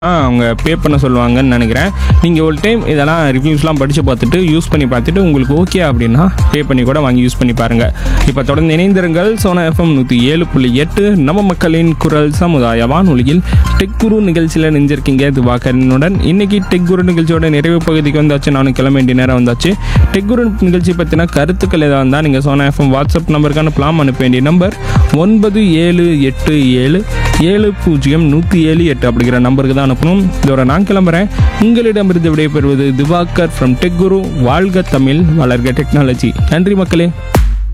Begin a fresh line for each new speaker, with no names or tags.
அவங்க பே பண்ண சொல்லுவாங்கன்னு நினைக்கிறேன் நீங்கள் ஒரு டைம் இதெல்லாம் ரிவ்யூஸ்லாம் படித்து பார்த்துட்டு யூஸ் பண்ணி பார்த்துட்டு உங்களுக்கு ஓகே அப்படின்னா பே பண்ணி கூட வாங்கி யூஸ் பண்ணி பாருங்கள் இப்போ தொடர்ந்து இணைந்திருங்கள் சோனா எஃப்எம் நூற்றி ஏழு புள்ளி எட்டு நம்ம மக்களின் குரல் சமுதாய வானொலியில் டெக் குரு நிகழ்ச்சியில் நெஞ்சிருக்கீங்க திவாகரனுடன் இன்னைக்கு டெக் குரு நிகழ்ச்சியோட நிறைவு பகுதிக்கு வந்தாச்சு நானும் கிளம்ப வேண்டிய நேரம் வந்தாச்சு டெக் குரு நிகழ்ச்சி பற்றின கருத்துக்கள் ஏதாவது இருந்தால் நீங்கள் சோனா எஃப்எம் வாட்ஸ்அப் நம்பருக்கான பிளாம் அனுப்ப வேண்டிய நம்பர் ஒன்பது ஏழு எட்டு ஏழு ஏழு பூஜ்ஜியம் நூற்றி ஏழு எட்டு அப்படிங்கிற நம்பருக்கு தான் அனுப்பணும் இதோட நான் கிளம்புறேன் உங்களிடமிருந்து விடைபெறுவது திவாகர் ஃப்ரம் டெக் குரு வாழ்க தமிழ் வளர்க டெக்னாலஜி நன்றி மக்களே